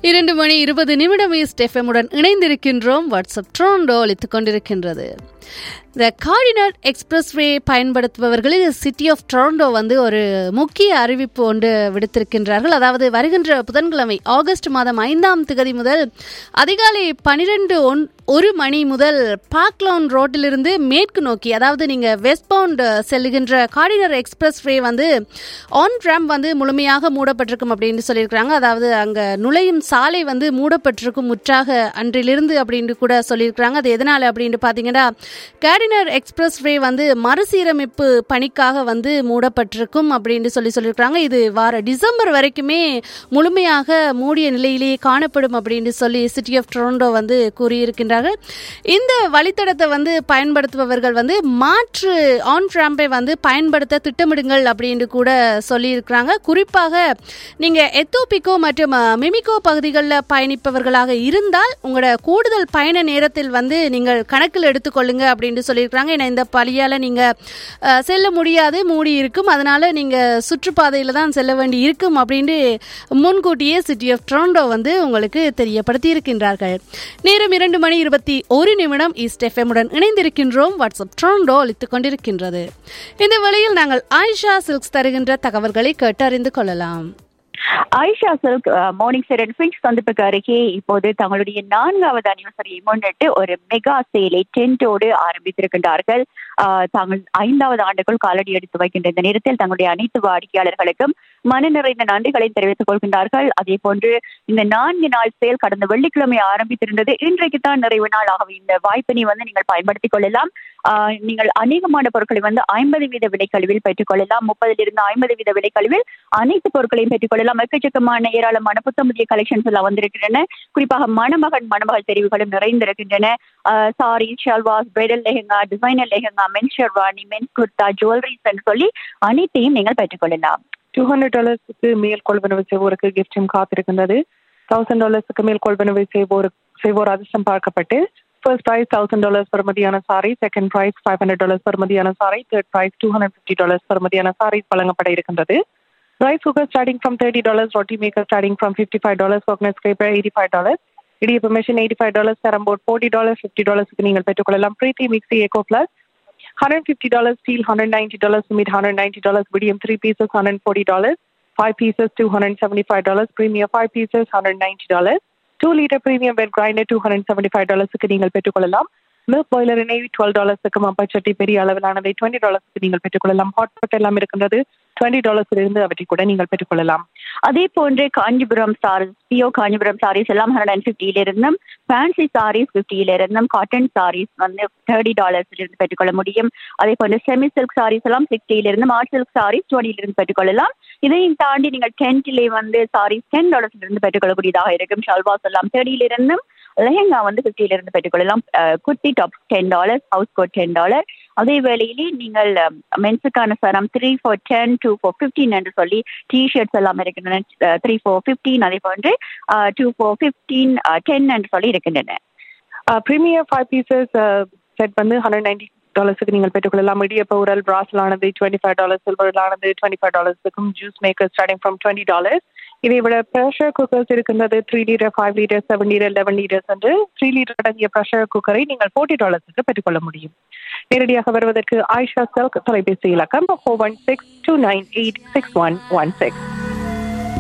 இரண்டு மணி இருபது நிமிடம் ஈஸ்ட் எஃப்எம்முடன் இணைந்திருக்கின்றோம் வாட்ஸ்அப் ட்ரோண்டோ அளித்துக் கொண்டிருக்கின்றது இந்த கார்டினர் எக்ஸ்பிரஸ்வே பயன்படுத்துபவர்களில் சிட்டி ஆஃப் டொரண்டோ வந்து ஒரு முக்கிய அறிவிப்பு ஒன்று விடுத்திருக்கின்றார்கள் அதாவது வருகின்ற புதன்கிழமை ஆகஸ்ட் மாதம் ஐந்தாம் திகதி முதல் அதிகாலை பனிரெண்டு ஒன் ஒரு மணி முதல் பார்க்லவுன் ரோட்டிலிருந்து மேற்கு நோக்கி அதாவது நீங்கள் வெஸ்ட் பவுண்ட் செல்லுகின்ற கார்டினர் எக்ஸ்பிரஸ்வே வந்து ஆன் ரேம் வந்து முழுமையாக மூடப்பட்டிருக்கும் அப்படின்னு சொல்லியிருக்கிறாங்க அதாவது அங்கே நுழையும் சாலை வந்து மூடப்பட்டிருக்கும் முற்றாக அன்றிலிருந்து அப்படின்னு கூட சொல்லியிருக்கிறாங்க அது எதனால் அப்படின்னு பார்த்தீங்கன்னா கேடினர் எக்ஸ்பிரஸ் வே வந்து மறுசீரமைப்பு பணிக்காக வந்து மூடப்பட்டிருக்கும் அப்படின்னு சொல்லி சொல்லியிருக்கிறாங்க இது வார டிசம்பர் வரைக்குமே முழுமையாக மூடிய நிலையிலேயே காணப்படும் அப்படின்னு சொல்லி சிட்டி ஆஃப் டொரண்டோ வந்து கூறியிருக்கின்றார்கள் இந்த வழித்தடத்தை வந்து பயன்படுத்துபவர்கள் வந்து மாற்று ஆன் ரேம்பை வந்து பயன்படுத்த திட்டமிடுங்கள் அப்படின்னு கூட சொல்லியிருக்கிறாங்க குறிப்பாக நீங்கள் எத்தோபிக்கோ மற்றும் அஹ், மிமிகோ பகுதிகளில் பயணிப்பவர்களாக இருந்தால் உங்களோட கூடுதல் பயண நேரத்தில் வந்து நீங்கள் கணக்கில் எடுத்துக்கொள்ளுங்க அப்படின்னு சொல்லியிருக்கிறாங்க ஏன்னா இந்த பழியால் நீங்கள் செல்ல முடியாது மூடி இருக்கும் அதனால நீங்கள் சுற்றுப்பாதையில் தான் செல்ல வேண்டி இருக்கும் அப்படின்னு முன்கூட்டியே சிட்டி ஆஃப் டொரண்டோ வந்து உங்களுக்கு தெரியப்படுத்தி இருக்கின்றார்கள் நேரம் இரண்டு மணி இருபத்தி ஒரு நிமிடம் ஈஸ்ட் எஃப்எம்முடன் இணைந்திருக்கின்றோம் வாட்ஸ்அப் டொரண்டோ அளித்துக் கொண்டிருக்கின்றது இந்த வேளையில் நாங்கள் ஆயிஷா சில்க்ஸ் தருகின்ற தகவல்களை கேட்டறிந்து கொள்ளலாம் ஆயிஷா சில்க் மார்னிங் செரன் ஃபின்ச் சந்திப்புக்கு அருகே இப்போது தங்களுடைய நான்காவது அனிவர்சரியை முன்னிட்டு ஒரு மெகா சேலை டென்ட்டோடு ஆரம்பித்திருக்கின்றார்கள் அஹ், தாங்கள் ஐந்தாவது ஆண்டுக்குள் காலடி எடுத்து வைக்கின்ற இந்த நேரத்தில் தங்களுடைய அனைத்து வாடிக்கையாளர்களுக்கும் மன நிறைந்த நன்றிகளை தெரிவித்துக் கொள்கின்றார்கள் அதே போன்று இந்த நான்கு நாள் சேல் கடந்த வெள்ளிக்கிழமை ஆரம்பித்திருந்தது இன்றைக்கு தான் நிறைவு நாள் ஆகவே இந்த வாய்ப்பினை வந்து நீங்கள் பயன்படுத்திக் கொள்ளலாம் ஆஹ் நீங்கள் அநேகமான பொருட்களை வந்து ஐம்பது வீத விலைக்கழிவில் பெற்றுக்கொள்ளலாம் முப்பதிலிருந்து ஐம்பது வீத விலைக்கழிவில் அனைத்து பொருட்களையும் பெற்றுக்கொள்ளலாம் எக்கச்சக்கமான ஏராளமான புத்தமுதிய கலெக்ஷன்ஸ் எல்லாம் வந்திருக்கின்றன குறிப்பாக மணமகன் மணமகள் தெரிவுகளும் நிறைந்திருக்கின்றன sari shalwars bridal lehenga designer lehenga men sherwani men kurta jewelleries என்று சொல்லி அனைத்தையும் நீங்கள் பெற்றுக்கொள்ளலாம் டூ ஹண்ட்ரட் டாலர்ஸுக்கு மேல் கொள்வனவு செய்வோருக்கு கிஃப்டும் காத்திருக்கின்றது தௌசண்ட் டாலர்ஸுக்கு மேல் கொள்வனவு செய்வோர் செய்வோர் அதிர்ஷ்டம் பார்க்கப்பட்டு ஃபர்ஸ்ட் ப்ரைஸ் தௌசண்ட் டாலர்ஸ் பெறுமதியான sari second prize five hundred dollars பெறுமதியான sari third prize two hundred fifty dollars பெறுமதியான சாரீஸ் வழங்கப்பட இருக்கின்றது rice cooker starting from thirty dollars roti maker starting from fifty five dollars coconut scraper eighty five dollars இடியப்ப machine eighty five dollars தரம்போர்ட் forty dollars fifty டாலர்ஸ்க்கு நீங்கள் பெற்றுக்கொள்ளலாம் Preethi mixie echo plus hundred fifty dollars steel, hundred ninety dollars mid, hundred ninety dollars medium, three pieces, hundred forty dollars, five pieces, two hundred seventy five dollars, premium five pieces, hundred ninety dollars, two liter premium bed grinder, two hundred seventy five dollars நீங்கள் பெற்றுக்கொள்ளலாம் milk boiler எண்ணெய் twelve டாலர்ஸுக்கு மப்பச்சட்டி பெரிய அளவிலானதை twenty டாலர்ஸுக்கு நீங்கள் பெற்றுக்கொள்ளலாம் hot பாட் எல்லாம் இருக்கின்றது டுவெண்ட்டி டாலர்ஸ்ல இருந்து அவற்றை கூட நீங்கள் பெற்றுக்கொள்ளலாம் அதே போன்று காஞ்சிபுரம் சாரீஸ் பியோ காஞ்சிபுரம் சாரீஸ் எல்லாம் ஹண்ட்ரட் அண்ட் ஃபிஃப்டியில இருந்தும் ஃபேன்சி சாரீஸ் ஃபிஃப்டியில இருந்தும் காட்டன் சாரீஸ் வந்து தேர்ட்டி டாலர்ஸ்ல இருந்து பெற்றுக்கொள்ள முடியும் அதே போன்று செமி சில்க் சாரீஸ் எல்லாம் சிக்ஸ்டியில இருந்து ஆர்ட் சில்க் சாரீஸ் டுவெண்ட்டில இருந்து பெற்றுக்கொள்ளலாம் இதையும் தாண்டி நீங்கள் டென்ட்டிலே வந்து சாரீஸ் டென் டாலர்ஸ்ல இருந்து பெற்றுக்கொள்ளக்கூடியதாக இருக்கும் ஷல்வாஸ் எல்லாம் தேர்ட்டியில இருந்தும் லெஹங்கா வந்து ஃபிஃப்டியில இருந்து பெற்றுக்கொள்ளலாம் அஹ் kurti top ten dollars house coat ten dollar அதே வேளையிலே நீங்கள் மென்ஸுக்கான சரம் three four ten two four fifteen என்று சொல்லி டிஷர்ட்ஸ் எல்லாம் இருக்கின்றன த்ரீ ஃபோர் ஃபிஃப்டீன் அதே போன்று டூ ஃபோர் ஃபிஃப்டீன் டென் என்று சொல்லி இருக்கின்றன ப்ரீமியர் ஃபைவ் பீசஸ் செட் வந்து ஹண்ட்ரட் நைன்டி டாலர்ஸுக்கு நீங்கள் பெற்றுக்கொள்ளலாம் இடியப்ப உரல் பிராஸ்லானது டுவெண்ட்டி ஃபைவ் டாலர்ஸ் சில்வர்லானது டுவெண்ட்டி ஃபைவ் டாலர்ஸுக்கும் juice maker starting from twenty dollars இதை விட ப்ரெஷர் குக்கர்ஸ் இருக்கின்றது three litre five litre seven litre eleven litres என்று த்ரீ லிட்டர் அடங்கிய ப்ரெஷர் குக்கரை நீங்கள் ஃபோர்ட்டி டாலர்ஸுக்கு பெற்றுக்கொள்ள முடியும் நேரடியாக வருவதற்கு ஆயிஷா செல்க் தொலைபேசி இலக்கம் four one six two nine eight six one one six